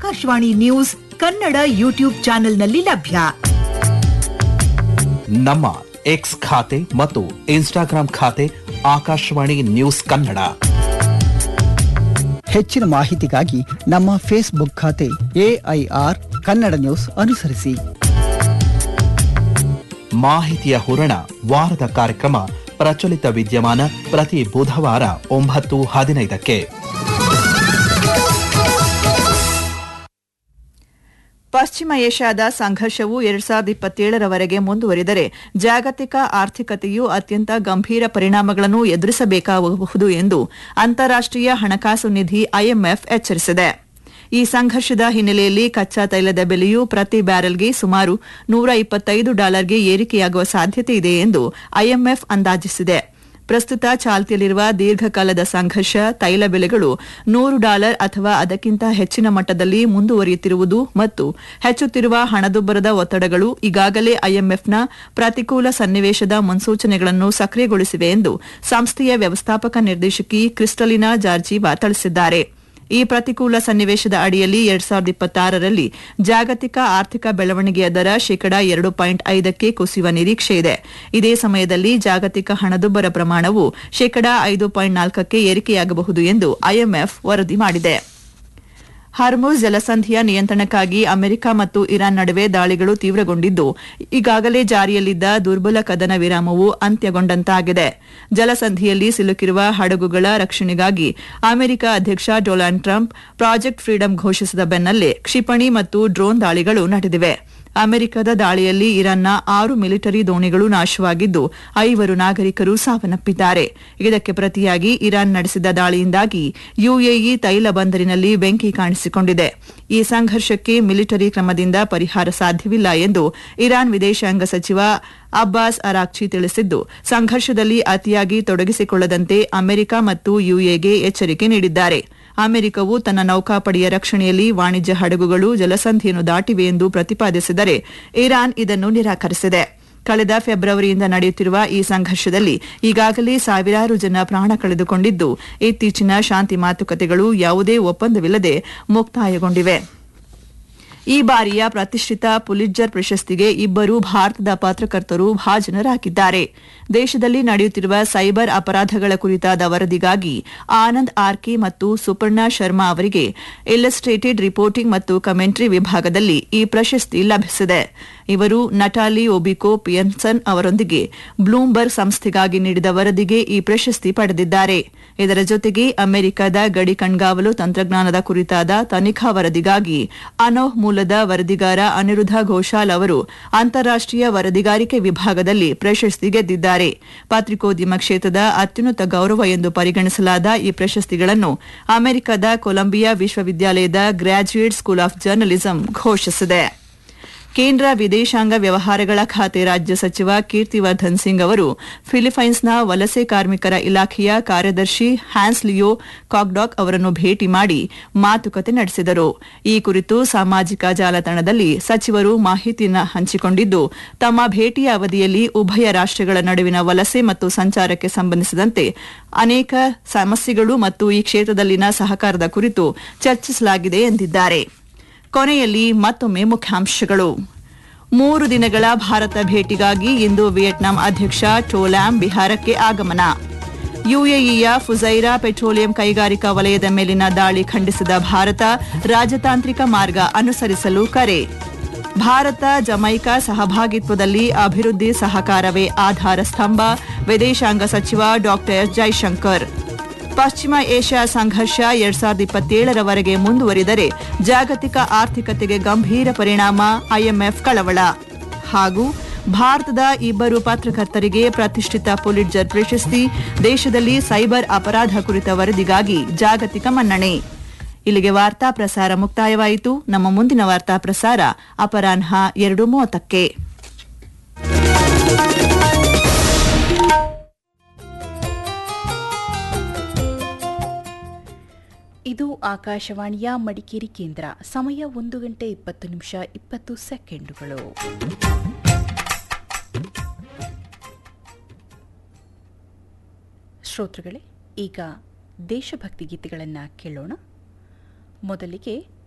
Akashvani news Kannada YouTube ಚಾನೆಲ್ನಲ್ಲಿ ಲಭ್ಯ ನಮ್ಮ ಎಕ್ಸ್ ಖಾತೆ ಮತ್ತು ಇನ್ಸ್ಟಾಗ್ರಾಂ ಖಾತೆ ಆಕಾಶವಾಣಿ ನ್ಯೂಸ್ ಕನ್ನಡ ಹೆಚ್ಚಿನ ಮಾಹಿತಿಗಾಗಿ ನಮ್ಮ ಫೇಸ್ಬುಕ್ ಖಾತೆ ಎಐಆರ್ ಕನ್ನಡ ನ್ಯೂಸ್ ಅನುಸರಿಸಿ ಮಾಹಿತಿಯ ಹೂರಣ ವಾರದ ಕಾರ್ಯಕ್ರಮ ಪ್ರಚಲಿತ ವಿದ್ಯಮಾನ ಪ್ರತಿ ಬುಧವಾರ ಒಂಬತ್ತು ಹದಿನೈದಕ್ಕೆ ಪಶ್ಚಿಮ ಏಷ್ಯಾದ ಸಂಘರ್ಷವು ಎರಡ್ ಸಾವಿರದ ಇಪ್ಪತ್ತೇಳರವರೆಗೆ ಮುಂದುವರಿದರೆ ಜಾಗತಿಕ ಆರ್ಥಿಕತೆಯು ಅತ್ಯಂತ ಗಂಭೀರ ಪರಿಣಾಮಗಳನ್ನು ಎದುರಿಸಬೇಕಾಗಬಹುದು ಎಂದು ಅಂತಾರಾಷ್ಟೀಯ ಹಣಕಾಸು ನಿಧಿ ಐಎಂಎಫ್ ಎಚ್ಚರಿಸಿದೆ ಈ ಸಂಘರ್ಷದ ಹಿನ್ನೆಲೆಯಲ್ಲಿ ಕಚ್ಚಾ ತೈಲದ ಬೆಲೆಯು ಪ್ರತಿ ಬ್ಯಾರೆಲ್ಗೆ ಸುಮಾರು ನೂರ ಇಪ್ಪತ್ತೈದು ಡಾಲರ್ಗೆ ಏರಿಕೆಯಾಗುವ ಸಾಧ್ಯತೆ ಇದೆ ಎಂದು ಐಎಂಎಫ್ ಅಂದಾಜಿಸಿದೆ ಪ್ರಸ್ತುತ ಚಾಲ್ತಿಯಲ್ಲಿರುವ ದೀರ್ಘಕಾಲದ ಸಂಘರ್ಷ ತೈಲ ಬೆಲೆಗಳು ನೂರು ಡಾಲರ್ ಅಥವಾ ಅದಕ್ಕಿಂತ ಹೆಚ್ಚಿನ ಮಟ್ಟದಲ್ಲಿ ಮುಂದುವರಿಯುತ್ತಿರುವುದು ಮತ್ತು ಹೆಚ್ಚುತ್ತಿರುವ ಹಣದುಬ್ಬರದ ಒತ್ತಡಗಳು ಈಗಾಗಲೇ ಐಎಂಎಫ್ನ ಪ್ರತಿಕೂಲ ಸನ್ನಿವೇಶದ ಮುನ್ಸೂಚನೆಗಳನ್ನು ಸಕ್ರಿಯಗೊಳಿಸಿವೆ ಎಂದು ಸಂಸ್ಥೆಯ ವ್ಯವಸ್ಥಾಪಕ ನಿರ್ದೇಶಕಿ ಕ್ರಿಸ್ಟಲಿನಾ ಜಾರ್ಜಿವಾ ತಿಳಿಸಿದ್ದಾರೆ ಈ ಪ್ರತಿಕೂಲ ಸನ್ನಿವೇಶದ ಅಡಿಯಲ್ಲಿ ಎರಡ್ ಸಾವಿರದ ಇಪ್ಪತ್ತಾರರಲ್ಲಿ ಜಾಗತಿಕ ಆರ್ಥಿಕ ಬೆಳವಣಿಗೆಯ ದರ ಶೇಕಡಾ ಎರಡು ಪಾಯಿಂಟ್ ಐದಕ್ಕೆ ಕುಸಿಯುವ ನಿರೀಕ್ಷೆ ಇದೆ ಇದೇ ಸಮಯದಲ್ಲಿ ಜಾಗತಿಕ ಹಣದುಬ್ಬರ ಪ್ರಮಾಣವು ಶೇಕಡಾ ಐದು ಪಾಯಿಂಟ್ ನಾಲ್ಕಕ್ಕೆ ಏರಿಕೆಯಾಗಬಹುದು ಎಂದು ಐಎಂಎಫ್ ವರದಿ ಮಾಡಿದೆ ಹಾರ್ಮುಜ್ ಜಲಸಂಧಿಯ ನಿಯಂತ್ರಣಕ್ಕಾಗಿ ಅಮೆರಿಕ ಮತ್ತು ಇರಾನ್ ನಡುವೆ ದಾಳಿಗಳು ತೀವ್ರಗೊಂಡಿದ್ದು ಈಗಾಗಲೇ ಜಾರಿಯಲ್ಲಿದ್ದ ದುರ್ಬಲ ಕದನ ವಿರಾಮವು ಅಂತ್ಯಗೊಂಡಂತಾಗಿದೆ ಜಲಸಂಧಿಯಲ್ಲಿ ಸಿಲುಕಿರುವ ಹಡಗುಗಳ ರಕ್ಷಣೆಗಾಗಿ ಅಮೆರಿಕ ಅಧ್ಯಕ್ಷ ಡೊನಾಲ್ಡ್ ಟ್ರಂಪ್ ಪ್ರಾಜೆಕ್ಟ್ ಫ್ರೀಡಂ ಘೋಷಿಸಿದ ಬೆನ್ನಲ್ಲೇ ಕ್ಷಿಪಣಿ ಮತ್ತು ಡ್ರೋನ್ ದಾಳಿಗಳು ನಡೆದಿವೆ ಅಮೆರಿಕದ ದಾಳಿಯಲ್ಲಿ ಇರಾನ್ನ ಆರು ಮಿಲಿಟರಿ ದೋಣಿಗಳು ನಾಶವಾಗಿದ್ದು ಐವರು ನಾಗರಿಕರು ಸಾವನ್ನಪ್ಪಿದ್ದಾರೆ ಇದಕ್ಕೆ ಪ್ರತಿಯಾಗಿ ಇರಾನ್ ನಡೆಸಿದ ದಾಳಿಯಿಂದಾಗಿ ಯುಎಇ ತೈಲ ಬಂದರಿನಲ್ಲಿ ಬೆಂಕಿ ಕಾಣಿಸಿಕೊಂಡಿದೆ ಈ ಸಂಘರ್ಷಕ್ಕೆ ಮಿಲಿಟರಿ ಕ್ರಮದಿಂದ ಪರಿಹಾರ ಸಾಧ್ಯವಿಲ್ಲ ಎಂದು ಇರಾನ್ ವಿದೇಶಾಂಗ ಸಚಿವ ಅಬ್ಬಾಸ್ ಅರಾಕ್ಚಿ ತಿಳಿಸಿದ್ದು ಸಂಘರ್ಷದಲ್ಲಿ ಅತಿಯಾಗಿ ತೊಡಗಿಸಿಕೊಳ್ಳದಂತೆ ಅಮೆರಿಕ ಮತ್ತು ಯುಎಗೆ ಎಚ್ಚರಿಕೆ ನೀಡಿದ್ದಾರೆ ಅಮೆರಿಕವು ತನ್ನ ನೌಕಾಪಡೆಯ ರಕ್ಷಣೆಯಲ್ಲಿ ವಾಣಿಜ್ಯ ಹಡಗುಗಳು ಜಲಸಂಧಿಯನ್ನು ದಾಟಿವೆ ಎಂದು ಪ್ರತಿಪಾದಿಸಿದರೆ ಇರಾನ್ ಇದನ್ನು ನಿರಾಕರಿಸಿದೆ ಕಳೆದ ಫೆಬ್ರವರಿಯಿಂದ ನಡೆಯುತ್ತಿರುವ ಈ ಸಂಘರ್ಷದಲ್ಲಿ ಈಗಾಗಲೇ ಸಾವಿರಾರು ಜನ ಪ್ರಾಣ ಕಳೆದುಕೊಂಡಿದ್ದು ಇತ್ತೀಚಿನ ಶಾಂತಿ ಮಾತುಕತೆಗಳು ಯಾವುದೇ ಒಪ್ಪಂದವಿಲ್ಲದೆ ಮುಕ್ತಾಯಗೊಂಡಿವೆ ಈ ಬಾರಿಯ ಪ್ರತಿಷ್ಠಿತ ಪುಲಿಟ್ಜರ್ ಪ್ರಶಸ್ತಿಗೆ ಇಬ್ಬರು ಭಾರತದ ಪತ್ರಕರ್ತರು ಭಾಜನರಾಗಿದ್ದಾರೆ ದೇಶದಲ್ಲಿ ನಡೆಯುತ್ತಿರುವ ಸೈಬರ್ ಅಪರಾಧಗಳ ಕುರಿತಾದ ವರದಿಗಾಗಿ ಆನಂದ್ ಆರ್ಕೆ ಮತ್ತು ಸುಪರ್ಣಾ ಶರ್ಮಾ ಅವರಿಗೆ ಇಲ್ಲಸ್ಟ್ರೇಟೆಡ್ ರಿಪೋರ್ಟಿಂಗ್ ಮತ್ತು ಕಮೆಂಟ್ರಿ ವಿಭಾಗದಲ್ಲಿ ಈ ಪ್ರಶಸ್ತಿ ಲಭಿಸಿದೆ ಇವರು ನಟಾಲಿ ಒಬಿಕೋ ಪಿಯನ್ಸನ್ ಅವರೊಂದಿಗೆ ಬ್ಲೂಮ್ಬರ್ಗ್ ಸಂಸ್ಥೆಗಾಗಿ ನೀಡಿದ ವರದಿಗೆ ಈ ಪ್ರಶಸ್ತಿ ಪಡೆದಿದ್ದಾರೆ ಇದರ ಜೊತೆಗೆ ಅಮೆರಿಕದ ಗಡಿ ಕಣ್ಗಾವಲು ತಂತ್ರಜ್ಞಾನದ ಕುರಿತಾದ ತನಿಖಾ ವರದಿಗಾಗಿ ಅನೋಹ್ ಮೂಲದ ವರದಿಗಾರ ಅನಿರುದ್ಧ ಘೋಷಾಲ್ ಅವರು ಅಂತಾರಾಷ್ಟೀಯ ವರದಿಗಾರಿಕೆ ವಿಭಾಗದಲ್ಲಿ ಪ್ರಶಸ್ತಿ ಗೆದ್ದಿದ್ದಾರೆ ಪತ್ರಿಕೋದ್ಯಮ ಕ್ಷೇತ್ರದ ಅತ್ಯುನ್ನತ ಗೌರವ ಎಂದು ಪರಿಗಣಿಸಲಾದ ಈ ಪ್ರಶಸ್ತಿಗಳನ್ನು ಅಮೆರಿಕದ ಕೊಲಂಬಿಯಾ ವಿಶ್ವವಿದ್ಯಾಲಯದ ಗ್ರಾಜ್ಯುಯೇಟ್ ಸ್ಕೂಲ್ ಆಫ್ ಜರ್ನಲಿಸಂ ಘೋಷಿಸಿದೆ ಕೇಂದ್ರ ವಿದೇಶಾಂಗ ವ್ಯವಹಾರಗಳ ಖಾತೆ ರಾಜ್ಯ ಸಚಿವ ಕೀರ್ತಿವರ್ಧನ್ ಸಿಂಗ್ ಅವರು ಫಿಲಿಪೈನ್ಸ್ನ ವಲಸೆ ಕಾರ್ಮಿಕರ ಇಲಾಖೆಯ ಕಾರ್ಯದರ್ಶಿ ಹ್ಯಾನ್ಸ್ ಲಿಯೋ ಕಾಕ್ಡಾಕ್ ಅವರನ್ನು ಭೇಟಿ ಮಾಡಿ ಮಾತುಕತೆ ನಡೆಸಿದರು ಈ ಕುರಿತು ಸಾಮಾಜಿಕ ಜಾಲತಾಣದಲ್ಲಿ ಸಚಿವರು ಮಾಹಿತಿಯನ್ನು ಹಂಚಿಕೊಂಡಿದ್ದು ತಮ್ಮ ಭೇಟಿಯ ಅವಧಿಯಲ್ಲಿ ಉಭಯ ರಾಷ್ಟಗಳ ನಡುವಿನ ವಲಸೆ ಮತ್ತು ಸಂಚಾರಕ್ಕೆ ಸಂಬಂಧಿಸಿದಂತೆ ಅನೇಕ ಸಮಸ್ಯೆಗಳು ಮತ್ತು ಈ ಕ್ಷೇತ್ರದಲ್ಲಿನ ಸಹಕಾರದ ಕುರಿತು ಚರ್ಚಿಸಲಾಗಿದೆ ಎಂದಿದ್ದಾರೆ ಕೊನೆಯಲ್ಲಿ ಮತ್ತೊಮ್ಮೆ ಮುಖ್ಯಾಂಶಗಳು ಮೂರು ದಿನಗಳ ಭಾರತ ಭೇಟಿಗಾಗಿ ಇಂದು ವಿಯೆಟ್ನಾಂ ಅಧ್ಯಕ್ಷ ಟೋಲಾಮ್ ಬಿಹಾರಕ್ಕೆ ಆಗಮನ ಯುಎಇಯ ಫುಜೈರಾ ಪೆಟ್ರೋಲಿಯಂ ಕೈಗಾರಿಕಾ ವಲಯದ ಮೇಲಿನ ದಾಳಿ ಖಂಡಿಸಿದ ಭಾರತ ರಾಜತಾಂತ್ರಿಕ ಮಾರ್ಗ ಅನುಸರಿಸಲು ಕರೆ ಭಾರತ ಜಮೈಕಾ ಸಹಭಾಗಿತ್ವದಲ್ಲಿ ಅಭಿವೃದ್ಧಿ ಸಹಕಾರವೇ ಆಧಾರ ಸ್ತಂಭ ವಿದೇಶಾಂಗ ಸಚಿವ ಡಾ ಎಸ್ ಜೈಶಂಕರ್ ಪಶ್ಚಿಮ ಏಷ್ಯಾ ಸಂಘರ್ಷ ಎರಡ್ ಸಾವಿರದ ಇಪ್ಪತ್ತೇಳರವರೆಗೆ ಮುಂದುವರಿದರೆ ಜಾಗತಿಕ ಆರ್ಥಿಕತೆಗೆ ಗಂಭೀರ ಪರಿಣಾಮ ಐಎಂಎಫ್ ಕಳವಳ ಹಾಗೂ ಭಾರತದ ಇಬ್ಬರು ಪತ್ರಕರ್ತರಿಗೆ ಪ್ರತಿಷ್ಠಿತ ಪುಲಿಟ್ಜರ್ ಪ್ರಶಸ್ತಿ ದೇಶದಲ್ಲಿ ಸೈಬರ್ ಅಪರಾಧ ಕುರಿತ ವರದಿಗಾಗಿ ಜಾಗತಿಕ ಮನ್ನಣೆ ಇಲ್ಲಿಗೆ ವಾರ್ತಾ ಪ್ರಸಾರ ಮುಕ್ತಾಯವಾಯಿತು ನಮ್ಮ ಮುಂದಿನ ವಾರ್ತಾ ಪ್ರಸಾರ ಅಪರಾಹ್ನ ಎರಡು ಮೂವತ್ತಕ್ಕೆ ಇದು ಆಕಾಶವಾಣಿಯ ಮಡಿಕೇರಿ ಕೇಂದ್ರ ಸಮಯ ಒಂದು ಗಂಟೆ ಇಪ್ಪತ್ತು ನಿಮಿಷ ಇಪ್ಪತ್ತು ಸೆಕೆಂಡುಗಳು ಶ್ರೋತೃಗಳೇ ಈಗ ದೇಶಭಕ್ತಿ ಗೀತೆಗಳನ್ನು ಕೇಳೋಣ ಮೊದಲಿಗೆ